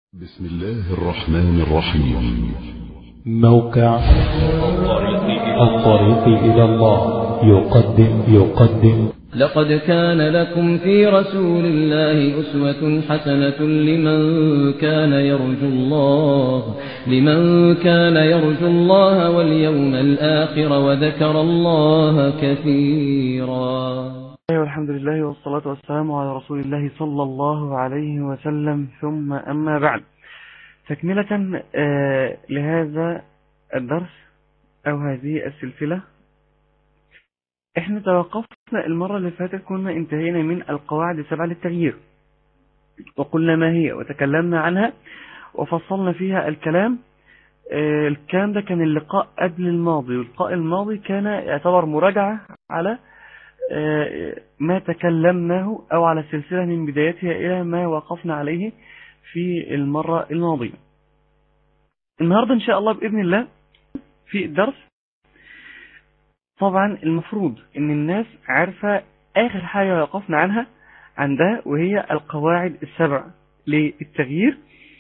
بسم الله الرحمن الرحيم موقع الطريق إلى الله يقدم يقدم لقد كان لكم في رسول الله أسوة حسنة لمن كان يرجو الله لمن كان يرجو الله واليوم الآخر وذكر الله كثيرا الله والحمد لله والصلاة والسلام على رسول الله صلى الله عليه وسلم ثم أما بعد تكملة آه، لهذا الدرس أو هذه السلسلة احنا توقفنا المرة اللي فاتت كنا انتهينا من القواعد السبعة للتغيير وقلنا ما هي وتكلمنا عنها وفصلنا فيها الكلام آه، الكلام ده كان اللقاء قبل الماضي واللقاء الماضي كان يعتبر مراجعة على ما تكلمناه أو على السلسلة من بدايتها إلى ما وقفنا عليه في المرة الماضية النهاردة إن شاء الله بإذن الله في الدرس طبعا المفروض إن الناس عارفة آخر حاجة وقفنا عنها عندها وهي القواعد السبع للتغيير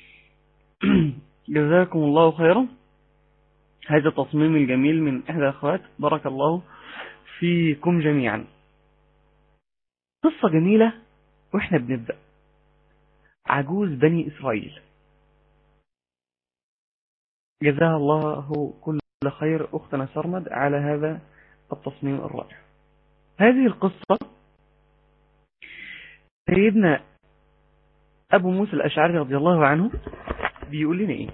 جزاكم الله خيرا هذا التصميم الجميل من إحدى الأخوات بارك الله فيكم جميعا قصة جميلة واحنا بنبدأ عجوز بني إسرائيل جزاها الله كل خير أختنا سرمد على هذا التصميم الرائع هذه القصة سيدنا أبو موسى الأشعري رضي الله عنه بيقول لنا إيه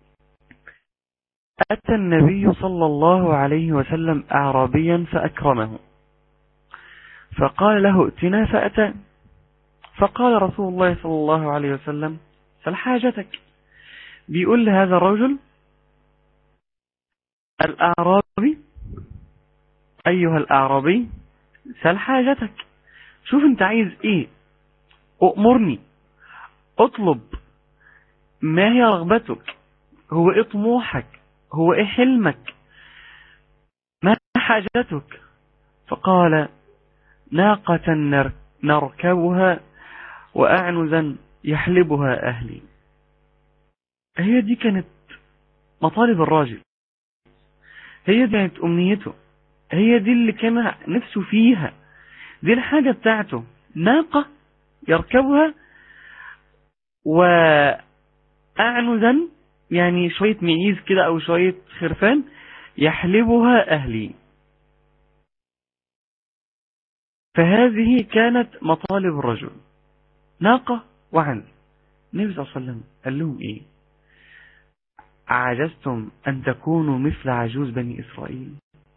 أتى النبي صلى الله عليه وسلم أعرابيا فأكرمه فقال له ائتنا فأتى فقال رسول الله صلى الله عليه وسلم سل حاجتك بيقول لهذا الرجل الأعرابي أيها الأعرابي سل حاجتك شوف انت عايز ايه أؤمرني اطلب ما هي رغبتك هو ايه طموحك هو ايه حلمك ما حاجتك فقال ناقة نركبها وأعنزا يحلبها أهلي هي دي كانت مطالب الراجل هي دي كانت أمنيته هي دي اللي كان نفسه فيها دي الحاجة بتاعته ناقة يركبها وأعنزا يعني شوية معيز كده أو شوية خرفان يحلبها أهلي فهذه كانت مطالب الرجل ناقة وعن النبي صلى الله عليه وسلم قال لهم ايه أعجزتم أن تكونوا مثل عجوز بني إسرائيل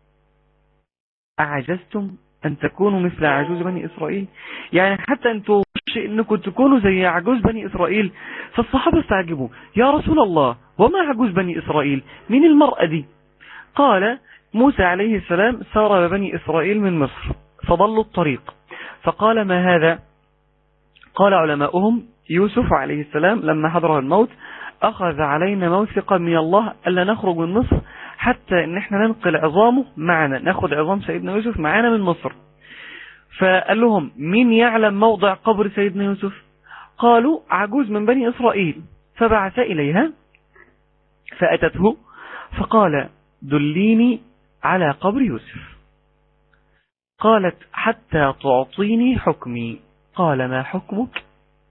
أعجزتم أن تكونوا مثل عجوز بني إسرائيل يعني حتى أنتوا أنكم تكونوا زي عجوز بني إسرائيل فالصحابة استعجبوا يا رسول الله وما عجوز بني إسرائيل من المرأة دي قال موسى عليه السلام سار بني إسرائيل من مصر فضلوا الطريق فقال ما هذا قال علماؤهم يوسف عليه السلام لما حضره الموت أخذ علينا موثقا من الله ألا نخرج من مصر حتى ان احنا ننقل عظامه معنا ناخد عظام سيدنا يوسف معنا من مصر فقال لهم مين يعلم موضع قبر سيدنا يوسف قالوا عجوز من بني إسرائيل فبعث إليها فأتته فقال دليني على قبر يوسف قالت حتى تعطيني حكمي قال ما حكمك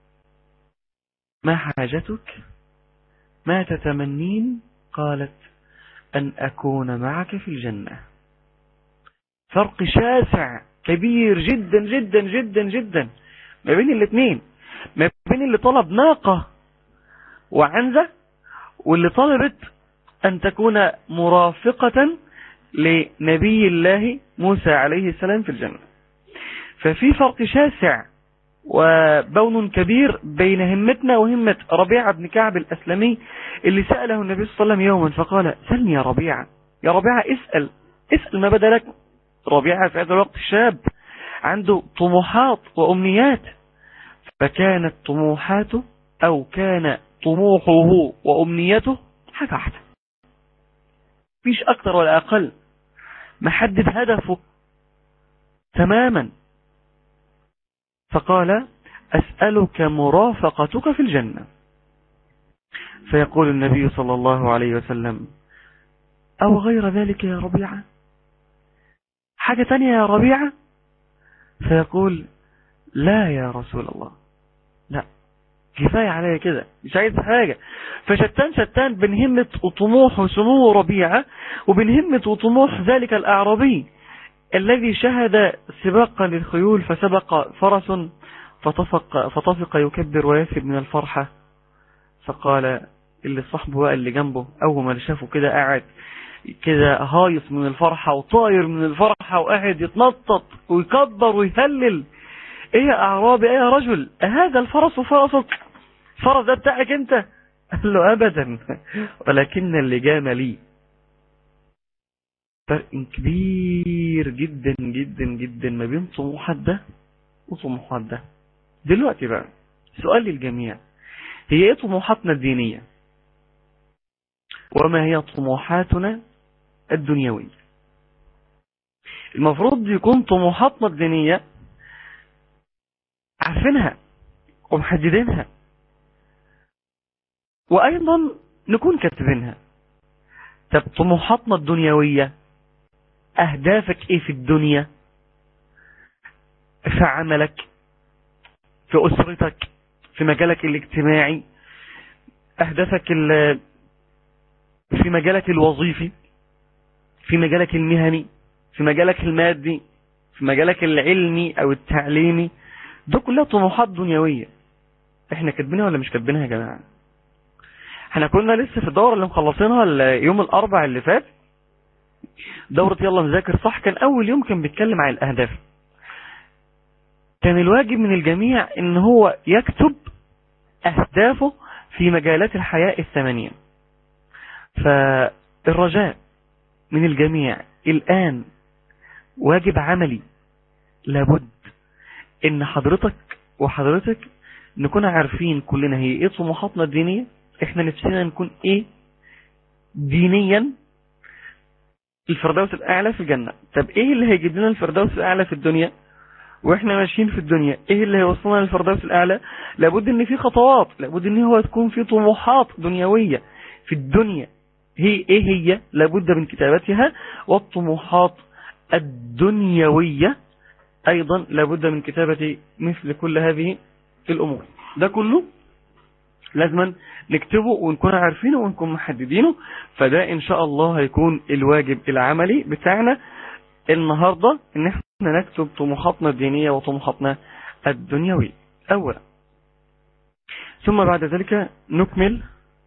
ما حاجتك ما تتمنين قالت أن أكون معك في الجنة فرق شاسع كبير جدا جدا جدا جدا ما بين الاثنين ما بين اللي طلب ناقة وعنزة واللي طلبت أن تكون مرافقة لنبي الله موسى عليه السلام في الجنة ففي فرق شاسع وبون كبير بين همتنا وهمة ربيعة بن كعب الأسلمي اللي سأله النبي صلى الله عليه وسلم يوما فقال سلني يا ربيعة يا ربيعة اسأل اسأل ما بدا لك ربيعة في هذا الوقت شاب عنده طموحات وأمنيات فكانت طموحاته أو كان طموحه وأمنيته حاجة واحدة مفيش أكتر ولا أقل محدد هدفه تماما فقال أسألك مرافقتك في الجنة فيقول النبي صلى الله عليه وسلم أو غير ذلك يا ربيعة حاجة تانية يا ربيعة فيقول لا يا رسول الله لا كفاية عليا كده مش عايز حاجة فشتان شتان بين همة وطموح وسمو ربيعة وبين همة وطموح ذلك الأعرابي الذي شهد سباقا للخيول فسبق فرس فطفق, فطفق يكبر ويثب من الفرحة فقال اللي صاحبه بقى اللي جنبه أول ما شافه كده قاعد كده هايص من الفرحة وطاير من الفرحة وقاعد يتنطط ويكبر ويهلل ايه يا اعرابي ايه يا رجل هذا الفرس فرسك فرس ده بتاعك انت قال له ابدا ولكن اللجام لي فرق كبير جدا جدا جدا ما بين طموحات ده وطموحات ده دلوقتي بقى سؤال للجميع هي ايه طموحاتنا الدينية وما هي طموحاتنا الدنيوية المفروض يكون طموحاتنا الدينية عارفينها ومحددينها وأيضا نكون كاتبينها طب طموحاتنا الدنيوية أهدافك إيه في الدنيا في عملك في أسرتك في مجالك الاجتماعي أهدافك في مجالك الوظيفي في مجالك المهني في مجالك المادي في مجالك العلمي أو التعليمي ده كلها طموحات دنيوية احنا كاتبينها ولا مش كاتبينها يا جماعة احنا كنا لسه في الدورة اللي مخلصينها يوم الاربع اللي فات دورة يلا مذاكر صح كان اول يوم كان بيتكلم عن الاهداف كان الواجب من الجميع ان هو يكتب اهدافه في مجالات الحياة الثمانية فالرجاء من الجميع الان واجب عملي لابد ان حضرتك وحضرتك نكون عارفين كلنا هي ايه طموحاتنا الدينية احنا نفسنا نكون ايه دينيا الفردوس الاعلى في الجنة طب ايه اللي هيجيب لنا الفردوس الاعلى في الدنيا واحنا ماشيين في الدنيا ايه اللي هيوصلنا للفردوس الاعلى لابد ان في خطوات لابد ان هو تكون في طموحات دنيوية في الدنيا هي ايه هي لابد من كتابتها والطموحات الدنيوية أيضا لابد من كتابة مثل كل هذه الأمور ده كله لازم نكتبه ونكون عارفينه ونكون محددينه فده إن شاء الله هيكون الواجب العملي بتاعنا النهاردة إن احنا نكتب طموحاتنا الدينية وطموحاتنا الدنيوية أولا ثم بعد ذلك نكمل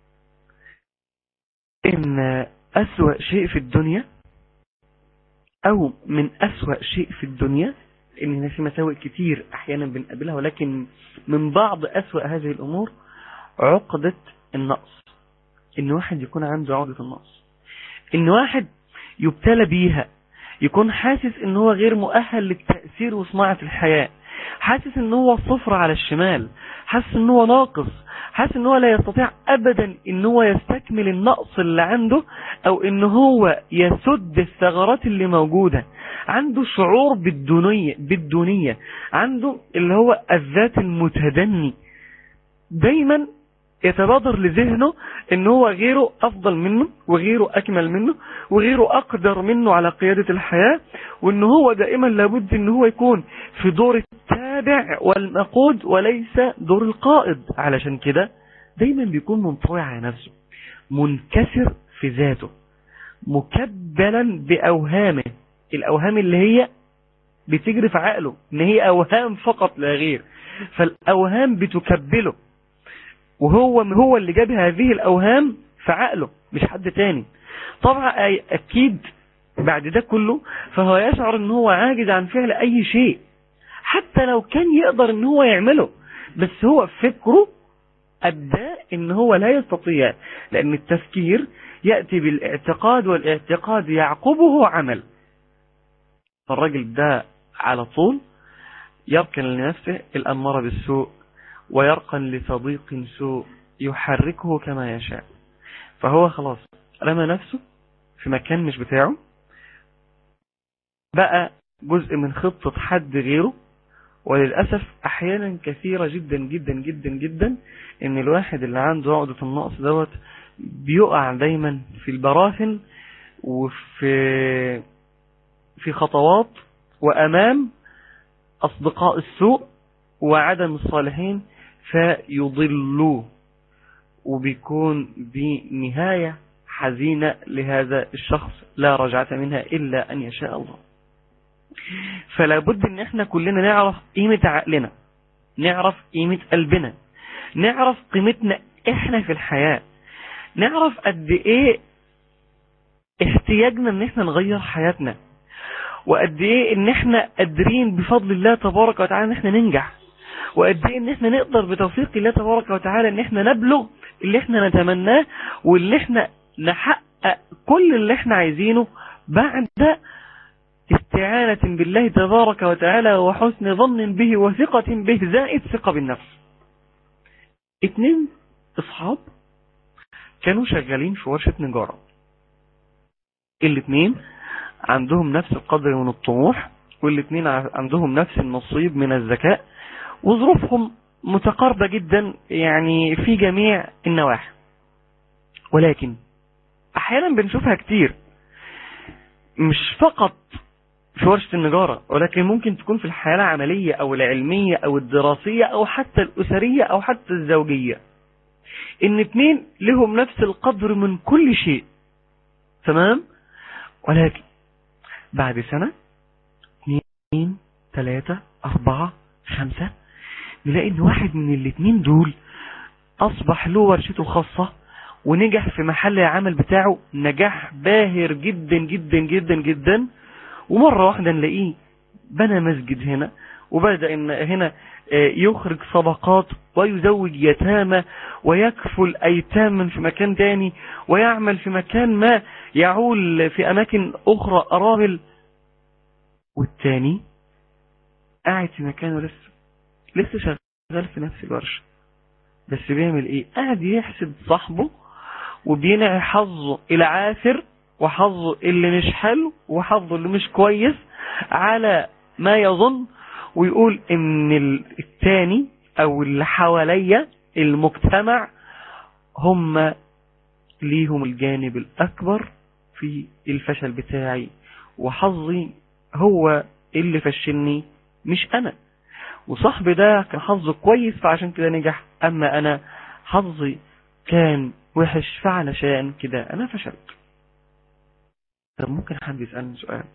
إن أسوأ شيء في الدنيا أو من أسوأ شيء في الدنيا ان في مساوئ كتير احيانا بنقابلها ولكن من بعض اسوأ هذه الامور عقدة النقص ان واحد يكون عنده عقدة النقص ان واحد يبتلى بيها يكون حاسس ان هو غير مؤهل للتأثير وصناعة الحياة حاسس ان هو صفر على الشمال حاسس ان هو ناقص حاسس ان هو لا يستطيع ابدا ان هو يستكمل النقص اللي عنده او ان هو يسد الثغرات اللي موجودة عنده شعور بالدونية, بالدونية عنده اللي هو الذات المتدني دايما يتبادر لذهنه ان هو غيره افضل منه وغيره اكمل منه وغيره اقدر منه على قيادة الحياة وان هو دائما لابد ان هو يكون في دور التابع والمقود وليس دور القائد علشان كده دايما بيكون منطوي على نفسه منكسر في ذاته مكبلا باوهامه الاوهام اللي هي بتجري في عقله ان هي اوهام فقط لا غير فالاوهام بتكبله وهو هو اللي جاب هذه الاوهام في عقله مش حد تاني طبعا اكيد بعد ده كله فهو يشعر ان هو عاجز عن فعل اي شيء حتى لو كان يقدر ان هو يعمله بس هو فكره ادى ان هو لا يستطيع لان التفكير يأتي بالاعتقاد والاعتقاد يعقبه عمل فالراجل ده على طول يركن لنفسه الأمارة بالسوء ويرقن لصديق سوء يحركه كما يشاء فهو خلاص رمى نفسه في مكان مش بتاعه بقى جزء من خطة حد غيره وللأسف أحيانا كثيرة جدا جدا جدا جدا إن الواحد اللي عنده عقدة النقص دوت بيقع دايما في البراثن وفي في خطوات وأمام أصدقاء السوء وعدم الصالحين فيضلوه وبيكون بنهاية حزينة لهذا الشخص لا رجعة منها إلا أن يشاء الله فلا بد ان احنا كلنا نعرف قيمة عقلنا نعرف قيمة قلبنا نعرف قيمتنا احنا في الحياة نعرف قد ايه احتياجنا ان احنا نغير حياتنا وقد ايه ان احنا قادرين بفضل الله تبارك وتعالى ان احنا ننجح وقد ايه ان احنا نقدر بتوفيق الله تبارك وتعالى ان احنا نبلغ اللي احنا نتمناه واللي احنا نحقق كل اللي احنا عايزينه بعد استعانة بالله تبارك وتعالى وحسن ظن به وثقة به زائد ثقة بالنفس اتنين اصحاب كانوا شغالين في ورشة نجارة الاتنين عندهم نفس القدر من الطموح والاتنين عندهم نفس النصيب من الذكاء وظروفهم متقاربة جدا يعني في جميع النواحي ولكن احيانا بنشوفها كتير مش فقط في ورشة النجارة ولكن ممكن تكون في الحياة العملية او العلمية او الدراسية او حتى الاسرية او حتى الزوجية ان اتنين لهم نفس القدر من كل شيء تمام ولكن بعد سنة اثنين ثلاثة اربعة خمسة نلاقي ان واحد من الاتنين دول اصبح له ورشته الخاصة ونجح في محل العمل بتاعه نجاح باهر جدا جدا جدا جدا ومرة واحدة نلاقيه بنى مسجد هنا وبدأ إن هنا يخرج صدقات ويزوج يتامى ويكفل أيتاما في مكان تاني ويعمل في مكان ما يعول في أماكن أخرى أرامل والتاني قاعد في مكانه لسه لسه شغال في نفس الورشة بس بيعمل ايه قاعد يحسد صاحبه وبينعي حظه العاثر وحظه اللي مش حلو وحظه اللي مش كويس على ما يظن ويقول ان التاني او اللي حواليا المجتمع هم ليهم الجانب الاكبر في الفشل بتاعي وحظي هو اللي فشلني مش انا وصاحبي ده كان حظه كويس فعشان كده نجح اما انا حظي كان وحش فعلشان كده انا فشلت طب ممكن حد يسألني سؤال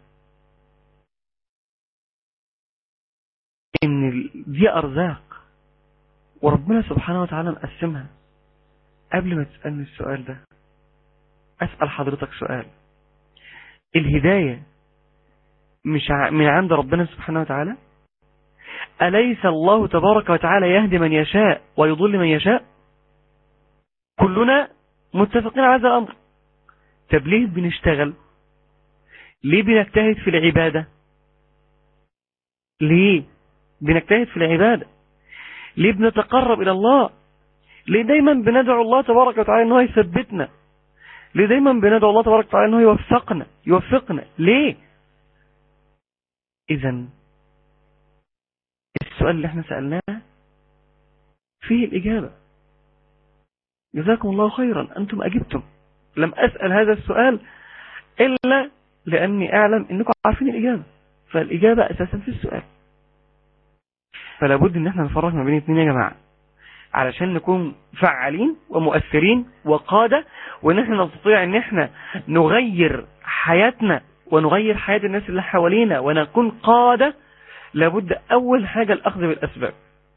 ان دي ارزاق وربنا سبحانه وتعالى مقسمها قبل ما تسألني السؤال ده اسأل حضرتك سؤال الهداية مش من عند ربنا سبحانه وتعالى أليس الله تبارك وتعالى يهدي من يشاء ويضل من يشاء كلنا متفقين على هذا الأمر طب ليه بنشتغل ليه بنجتهد في العبادة ليه بنجتهد في العبادة ليه بنتقرب إلى الله ليه دايما بندعو الله تبارك وتعالى أنه يثبتنا ليه دايما بندعو الله تبارك وتعالى أنه يوفقنا يوفقنا ليه إذا السؤال اللي احنا سألناه فيه الإجابة جزاكم الله خيرا أنتم أجبتم لم أسأل هذا السؤال إلا لأني أعلم أنكم عارفين الإجابة فالإجابة أساسا في السؤال فلا بد أن احنا نفرق ما بين اثنين يا جماعة علشان نكون فعالين ومؤثرين وقادة وان احنا نستطيع ان احنا نغير حياتنا ونغير حياة الناس اللي حوالينا ونكون قادة لابد اول حاجة الاخذ بالاسباب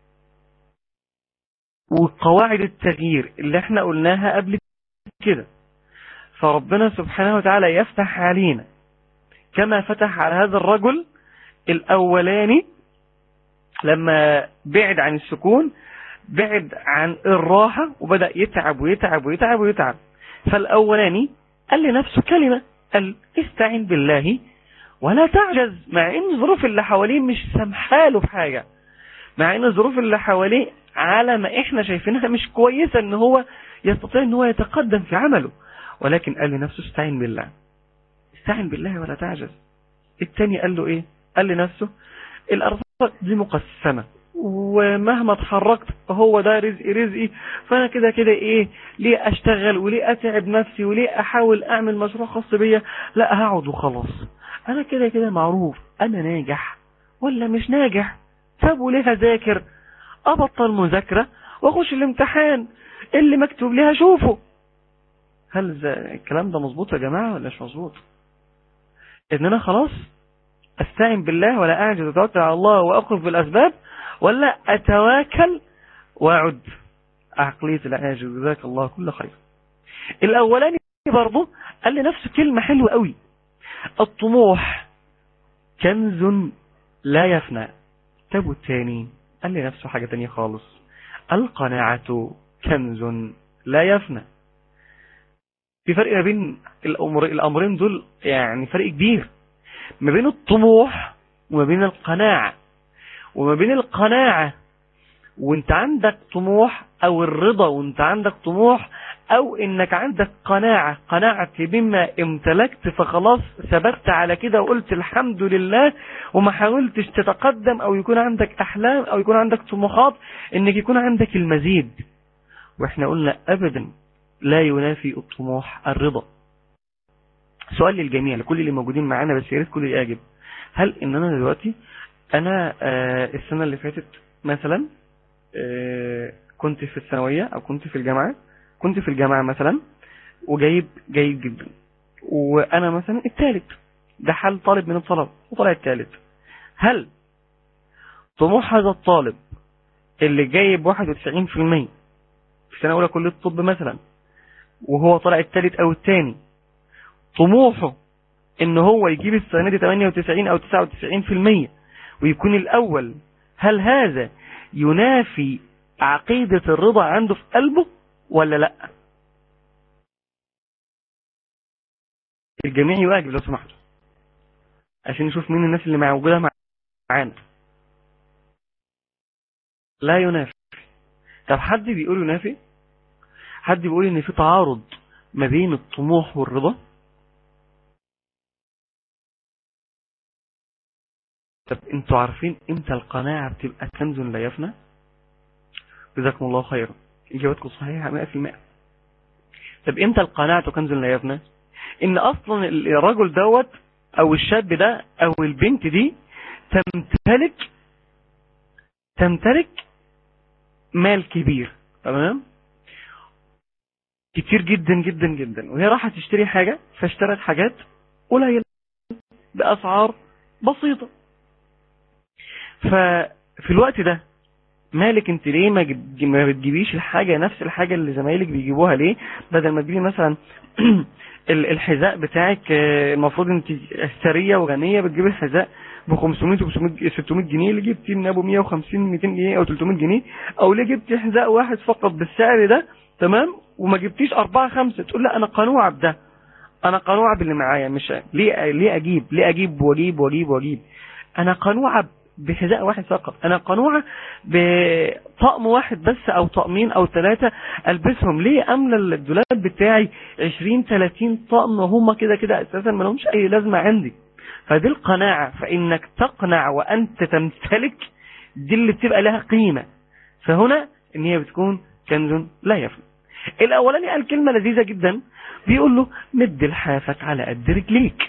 وقواعد التغيير اللي احنا قلناها قبل كده فربنا سبحانه وتعالى يفتح علينا كما فتح على هذا الرجل الاولاني لما بعد عن السكون بعد عن الراحة وبدأ يتعب ويتعب ويتعب ويتعب فالأولاني قال لنفسه كلمة قال استعن بالله ولا تعجز مع ان الظروف اللي حواليه مش سامحاله في حاجة مع ان الظروف اللي حواليه على ما احنا شايفينها مش كويسة ان هو يستطيع ان هو يتقدم في عمله ولكن قال لنفسه استعن بالله استعن بالله ولا تعجز التاني قال له ايه قال لنفسه الارض دي مقسمة ومهما اتحركت هو ده رزقي رزقي فانا كده كده ايه ليه اشتغل وليه اتعب نفسي وليه احاول اعمل مشروع خاص بيا لا هقعد وخلاص انا كده كده معروف انا ناجح ولا مش ناجح طب وليه هذاكر ابطل مذاكرة واخش الامتحان اللي مكتوب لي هشوفه هل الكلام ده مظبوط يا جماعة ولا مش مظبوط ان انا خلاص استعين بالله ولا اعجز اتوكل على الله واقف بالاسباب ولا اتواكل واعد عقلية العاجز جزاك الله كل خير الاولاني برضه قال لي نفسه كلمة حلوة قوي الطموح كنز لا يفنى طب والتاني قال لي نفسه حاجة تانية خالص القناعة كنز لا يفنى في فرق ما بين الأمر الأمرين دول يعني فرق كبير ما بين الطموح وما بين القناعة وما بين القناعة وانت عندك طموح او الرضا وانت عندك طموح او انك عندك قناعة قناعة بما امتلكت فخلاص ثبت على كده وقلت الحمد لله وما حاولتش تتقدم او يكون عندك احلام او يكون عندك طموحات انك يكون عندك المزيد واحنا قلنا ابدا لا ينافي الطموح الرضا سؤال للجميع لكل اللي موجودين معانا بس يا ريت كل يجاوب هل ان انا دلوقتي انا آه السنة اللي فاتت مثلا آه كنت في الثانوية او كنت في الجامعة كنت في الجامعة مثلا وجايب جيد جدا وانا مثلا الثالث ده حال طالب من الطلب وطلع الثالث هل طموح هذا الطالب اللي جايب 91% في سنة اولى كلية الطب مثلا وهو طلع الثالث او الثاني طموحه ان هو يجيب السنة دي 98 او 99% ويكون الاول هل هذا ينافي عقيدة الرضا عنده في قلبه ولا لا الجميع يواجب لو سمحتوا عشان نشوف مين الناس اللي موجودة معانا لا ينافي طب حد بيقول ينافي حد بيقول ان في تعارض ما بين الطموح والرضا طب انتوا عارفين امتى القناعة بتبقى كنز لا يفنى جزاكم الله خيرا اجابتكم صحيحة 100% طب امتى القناعة كنز لا يفنى ان اصلا الرجل دوت او الشاب ده او البنت دي تمتلك تمتلك مال كبير تمام كتير جدا جدا جدا وهي راح تشتري حاجة فاشترت حاجات قليلة بأسعار بسيطة ففي الوقت ده مالك انت ليه ما بتجيبيش الحاجة نفس الحاجة اللي زمايلك بيجيبوها ليه بدل ما تجيبي مثلا الحذاء بتاعك المفروض انت ثرية وغنية بتجيبي الحذاء ب 500 و 600 جنيه اللي جبتي من ابو 150 200 جنيه او 300 جنيه او ليه جبتي حذاء واحد فقط بالسعر ده تمام وما جبتيش أربعة خمسة تقول لا أنا قنوعة بده أنا قنوعة باللي معايا مش ليه ليه أجيب ليه أجيب وأجيب وأجيب وأجيب أنا قنوعة بحذاء واحد فقط أنا قنوعة بطقم واحد بس أو طقمين أو ثلاثة ألبسهم ليه أملى الدولاب بتاعي 20 30 طقم وهم كده كده أساسا ما لهمش أي لازمة عندي فدي القناعة فإنك تقنع وأنت تمتلك دي اللي بتبقى لها قيمة فهنا إن هي بتكون كنز لا يفنى الاولاني قال كلمة لذيذة جدا بيقول له مد لحافك على قد رجليك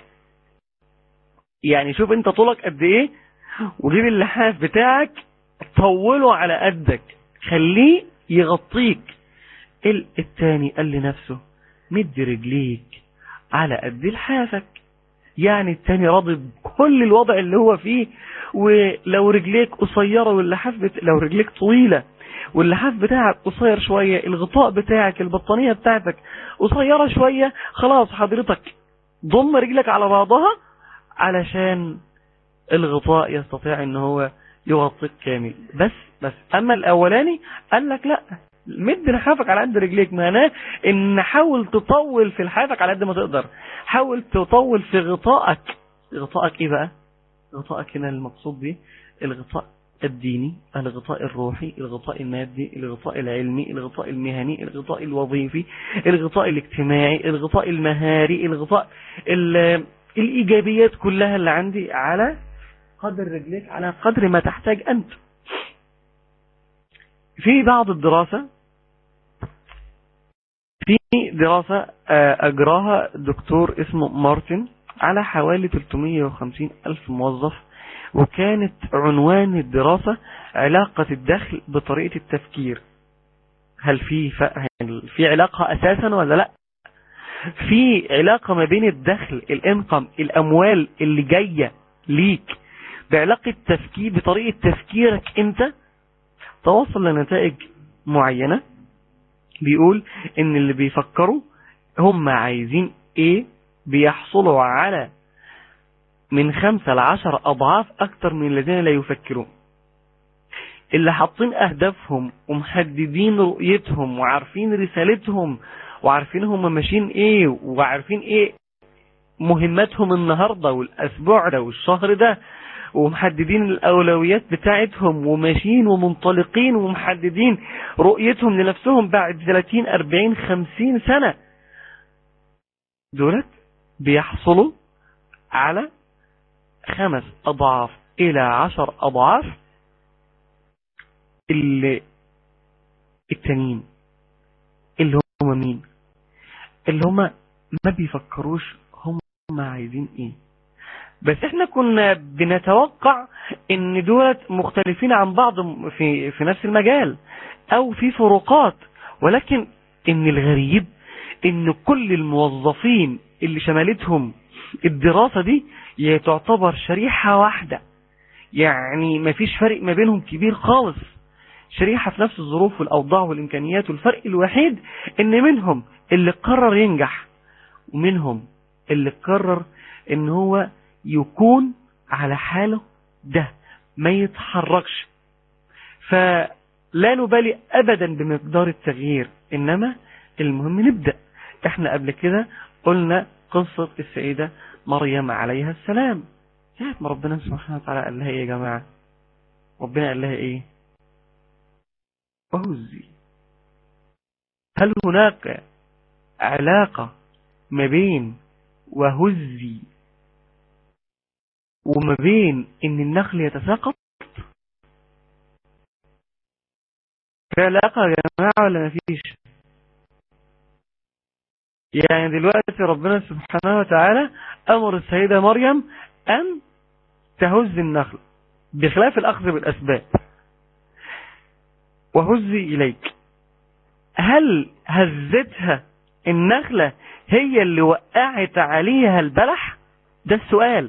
يعني شوف انت طولك قد ايه وجيب اللحاف بتاعك طوله على قدك خليه يغطيك التاني قال لنفسه مد رجليك على قد لحافك يعني التاني راضي بكل الوضع اللي هو فيه ولو رجليك قصيرة واللحاف بت... لو رجليك طويلة واللحاف بتاعك قصير شوية الغطاء بتاعك البطانية بتاعتك قصيرة شوية خلاص حضرتك ضم رجلك على بعضها علشان الغطاء يستطيع ان هو يغطيك كامل بس بس اما الاولاني قال لك لا مد لحافك على قد رجليك معناه ان حاول تطول في لحافك على قد ما تقدر حاول تطول في غطائك غطائك ايه بقى غطائك هنا المقصود به الغطاء الديني الغطاء الروحي الغطاء المادي الغطاء العلمي الغطاء المهني الغطاء الوظيفي الغطاء الاجتماعي الغطاء المهاري الغطاء الإيجابيات كلها اللي عندي على قدر رجليك على قدر ما تحتاج أنت في بعض الدراسة في دراسة أجراها دكتور اسمه مارتن على حوالي 350 ألف موظف وكانت عنوان الدراسة علاقة الدخل بطريقة التفكير هل في ف... في علاقة أساسا ولا لا في علاقة ما بين الدخل الانقم الأموال اللي جاية ليك بعلاقة تفكير بطريقة تفكيرك انت توصل لنتائج معينة بيقول ان اللي بيفكروا هم عايزين ايه بيحصلوا على من خمسة لعشر اضعاف اكتر من الذين لا يفكرون اللي حاطين اهدافهم ومحددين رؤيتهم وعارفين رسالتهم وعارفين هم ماشيين ايه وعارفين ايه مهمتهم النهاردة والاسبوع ده والشهر ده ومحددين الأولويات بتاعتهم وماشيين ومنطلقين ومحددين رؤيتهم لنفسهم بعد 30 40 50 سنة دولت بيحصلوا على خمس أضعاف إلى عشر أضعاف اللي التانيين اللي هم مين اللي هم ما بيفكروش هم عايزين ايه بس احنا كنا بنتوقع ان دولت مختلفين عن بعض في, في نفس المجال او في فروقات ولكن ان الغريب ان كل الموظفين اللي شملتهم الدراسة دي تعتبر شريحة واحدة يعني مفيش فرق ما بينهم كبير خالص شريحة في نفس الظروف والأوضاع والإمكانيات والفرق الوحيد إن منهم اللي قرر ينجح ومنهم اللي قرر إن هو يكون على حاله ده ما يتحركش فلا نبالي أبدا بمقدار التغيير إنما المهم نبدأ احنا قبل كده قلنا قصة السيدة مريم عليها السلام ساعة ما ربنا سبحانه وتعالى قال لها ايه يا جماعة ربنا قال لها ايه وهزي هل هناك علاقة ما بين وهزي وما بين ان النخل يتساقط في علاقة يا جماعة ولا مفيش يعني دلوقتي ربنا سبحانه وتعالى امر السيدة مريم ان تهز النخل بخلاف الاخذ بالاسباب وهزي اليك هل هزتها النخلة هي اللي وقعت عليها البلح ده السؤال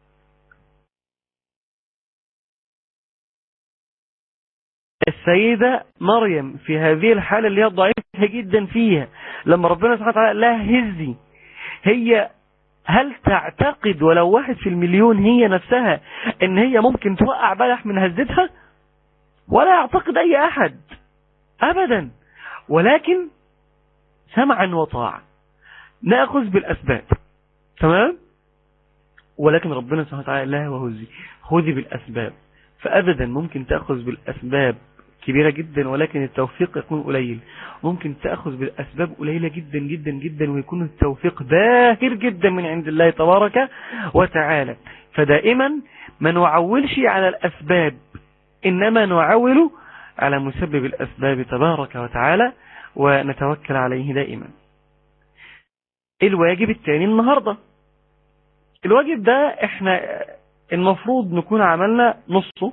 السيدة مريم في هذه الحالة اللي هي ضعيفة جدا فيها لما ربنا سبحانه وتعالى لا هزي هي هل تعتقد ولو واحد في المليون هي نفسها ان هي ممكن توقع بلح من هزتها ولا يعتقد اي احد ابدا ولكن سمعا وطاعا نأخذ بالاسباب تمام ولكن ربنا سبحانه وتعالى لا وهزي خذي بالاسباب فابدا ممكن تأخذ بالاسباب كبيرة جدا ولكن التوفيق يكون قليل ممكن تأخذ بالأسباب قليلة جدا جدا جدا ويكون التوفيق باهر جدا من عند الله تبارك وتعالى فدائما ما نعولش على الأسباب إنما نعول على مسبب الأسباب تبارك وتعالى ونتوكل عليه دائما الواجب الثاني النهاردة الواجب ده احنا المفروض نكون عملنا نصه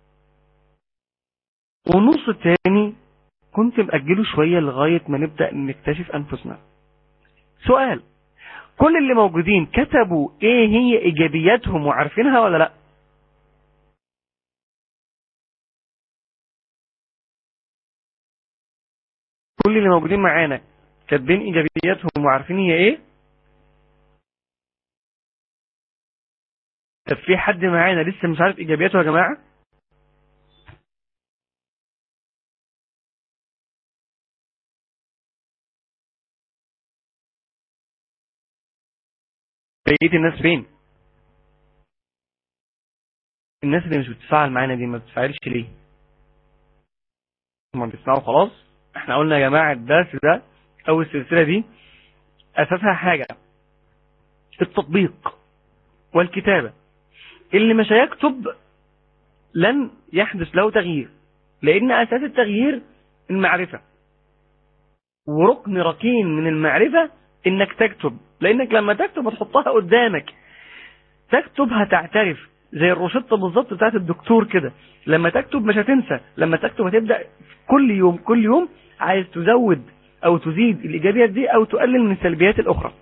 والنص الثاني كنت مأجله شوية لغاية ما نبدأ نكتشف أنفسنا سؤال كل اللي موجودين كتبوا ايه هي ايجابياتهم وعارفينها ولا لا كل اللي موجودين معانا كاتبين ايجابياتهم وعارفين هي ايه طب في حد معانا لسه مش عارف ايجابياته يا جماعه بقية الناس فين الناس اللي مش بتتفاعل معانا دي ما بتتفاعلش ليه هم بيسمعوا خلاص احنا قلنا يا جماعة الدرس ده او السلسلة دي اساسها حاجة التطبيق والكتابة اللي مش هيكتب لن يحدث له تغيير لأن أساس التغيير المعرفة وركن ركين من المعرفة إنك تكتب لأنك لما تكتب هتحطها قدامك تكتب هتعترف زي الروشتة بالظبط بتاعت الدكتور كده لما تكتب مش هتنسى لما تكتب هتبدأ كل يوم كل يوم عايز تزود أو تزيد الإيجابيات دي أو تقلل من السلبيات الأخرى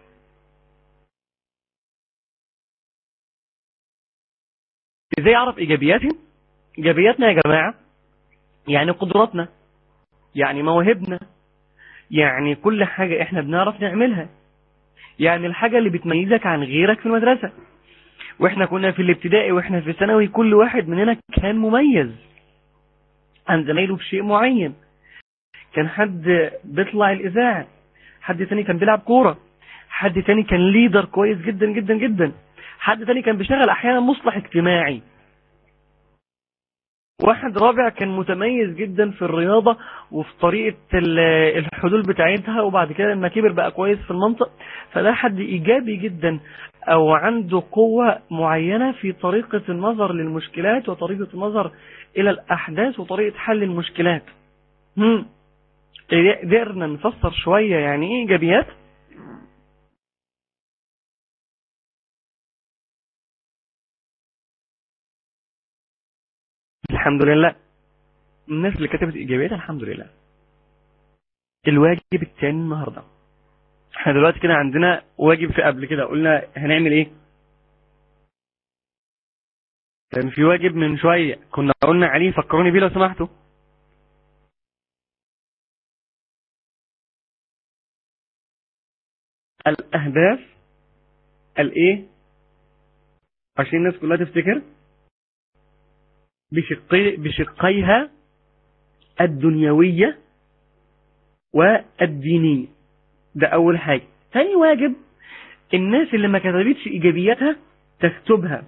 ازاي اعرف ايجابياتي ايجابياتنا يا جماعة يعني قدراتنا يعني مواهبنا يعني كل حاجة احنا بنعرف نعملها يعني الحاجة اللي بتميزك عن غيرك في المدرسة واحنا كنا في الابتدائي واحنا في الثانوي كل واحد مننا كان مميز عن زمايله بشيء معين كان حد بيطلع الاذاعه حد تاني كان بيلعب كورة حد تاني كان ليدر كويس جدا جدا جدا حد تاني كان بيشتغل احيانا مصلح اجتماعي واحد رابع كان متميز جدا في الرياضة وفي طريقة الحلول بتاعتها وبعد كده لما كبر بقى كويس في المنطق فده حد ايجابي جدا او عنده قوة معينة في طريقة النظر للمشكلات وطريقة النظر الى الاحداث وطريقة حل المشكلات هم. قدرنا نفسر شوية يعني ايه ايجابيات الحمد لله الناس اللي كتبت ايجابيات الحمد لله الواجب الثاني النهاردة احنا دلوقتي كده عندنا واجب في قبل كده قلنا هنعمل ايه كان في واجب من شوية كنا قلنا عليه فكروني بيه لو سمحتوا الأهداف الإيه عشان الناس كلها تفتكر بشقي بشقيها الدنيوية والدينية ده أول حاجة ثاني واجب الناس اللي ما كتبتش إيجابياتها تكتبها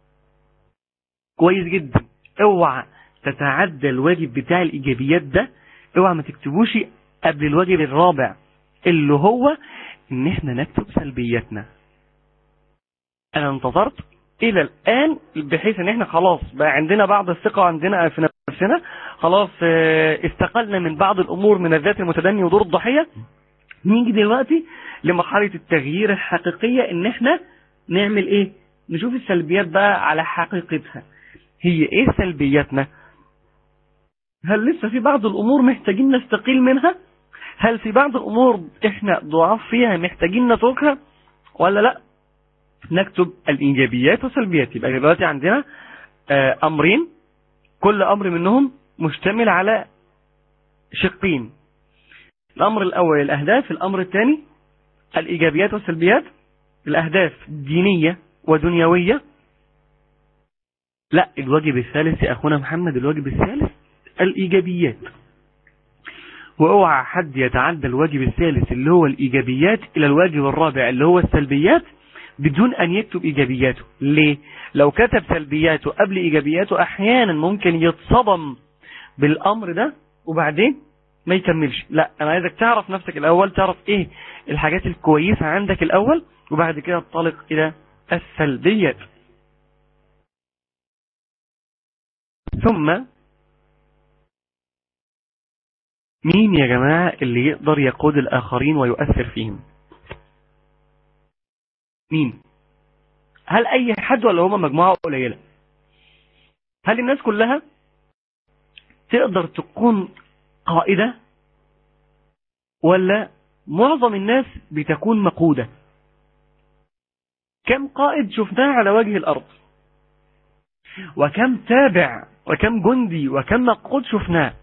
كويس جدا اوعى تتعدى الواجب بتاع الإيجابيات ده اوعى ما تكتبوش قبل الواجب الرابع اللي هو ان احنا نكتب سلبياتنا انا انتظرت الى الان بحيث ان احنا خلاص بقى عندنا بعض الثقة عندنا في نفسنا خلاص استقلنا من بعض الامور من الذات المتدني ودور الضحية نيجي دلوقتي لمرحلة التغيير الحقيقية ان احنا نعمل ايه نشوف السلبيات بقى على حقيقتها هي ايه سلبياتنا هل لسه في بعض الامور محتاجين نستقيل منها هل في بعض الامور احنا ضعاف فيها محتاجين نتركها ولا لا نكتب الايجابيات والسلبيات يبقى دلوقتي عندنا امرين كل امر منهم مشتمل على شقين الامر الاول الاهداف الامر الثاني الايجابيات والسلبيات الاهداف دينية ودنيوية لا الواجب الثالث يا اخونا محمد الواجب الثالث الايجابيات واوعى حد يتعدى الواجب الثالث اللي هو الايجابيات الى الواجب الرابع اللي هو السلبيات بدون ان يكتب ايجابياته ليه لو كتب سلبياته قبل ايجابياته احيانا ممكن يتصدم بالامر ده وبعدين ما يكملش لا انا عايزك تعرف نفسك الاول تعرف ايه الحاجات الكويسة عندك الاول وبعد كده تطلق الى السلبيات ثم مين يا جماعة اللي يقدر يقود الآخرين ويؤثر فيهم مين هل أي حد ولا هما مجموعة قليلة هل الناس كلها تقدر تكون قائدة ولا معظم الناس بتكون مقودة كم قائد شفناه على وجه الأرض وكم تابع وكم جندي وكم مقود شفناه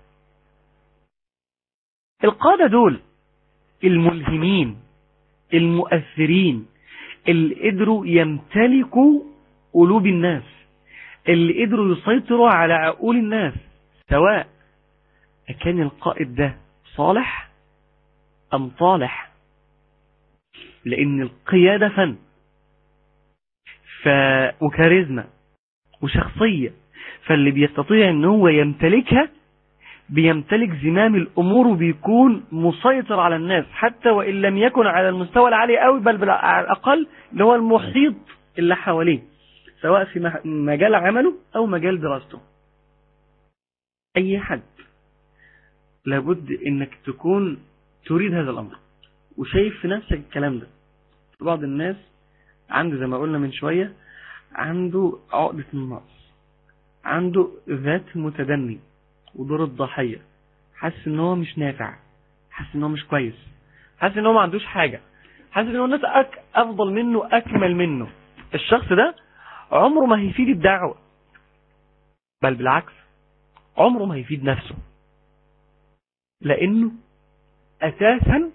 القادة دول الملهمين المؤثرين اللي قدروا يمتلكوا قلوب الناس اللي قدروا يسيطروا على عقول الناس سواء كان القائد ده صالح أم طالح لأن القيادة فن ف... وكاريزما وشخصية فاللي بيستطيع ان هو يمتلكها بيمتلك زمام الأمور وبيكون مسيطر على الناس حتى وإن لم يكن على المستوى العالي قوي بل على الأقل اللي هو المحيط اللي حواليه سواء في مح- مجال عمله أو مجال دراسته أي حد لابد إنك تكون تريد هذا الأمر وشايف في نفسك الكلام ده بعض الناس عنده زي ما قلنا من شوية عنده عقدة النقص عنده ذات متدني ودور الضحية حاسس ان هو مش نافع حاسس ان هو مش كويس حاسس ان هو ما عندوش حاجة حاسس ان هو الناس أك افضل منه اكمل منه الشخص ده عمره ما هيفيد الدعوة بل بالعكس عمره ما هيفيد نفسه لانه اساسا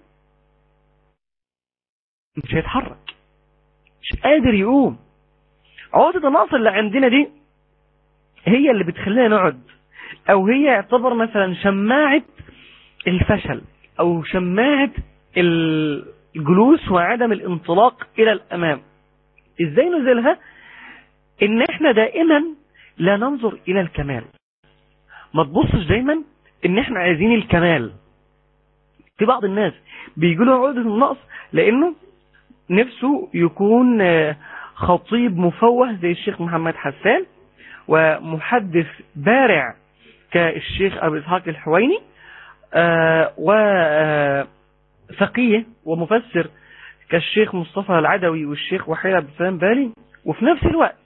مش هيتحرك مش قادر يقوم عقدة النقص اللي عندنا دي هي اللي بتخلينا نقعد او هي يعتبر مثلا شماعة الفشل او شماعة الجلوس وعدم الانطلاق الى الامام ازاي نزلها ان احنا دائما لا ننظر الى الكمال ما تبصش دايما ان احنا عايزين الكمال في بعض الناس بيجي له عقدة النقص لانه نفسه يكون آه، خطيب مفوه زي الشيخ محمد حسان ومحدث بارع كالشيخ أبو إسحاق الحويني وفقيه ومفسر كالشيخ مصطفى العدوي والشيخ وحيد عبد السلام بالي وفي نفس الوقت